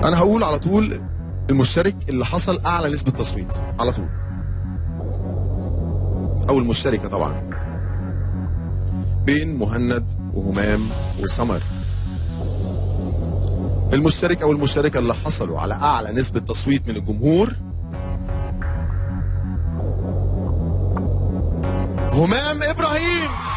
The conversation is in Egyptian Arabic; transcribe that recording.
انا هقول على طول المشترك اللي حصل اعلى نسبه تصويت على طول او المشتركه طبعا بين مهند وهمام وسمر المشترك او المشتركه اللي حصلوا على اعلى نسبه تصويت من الجمهور همام ابراهيم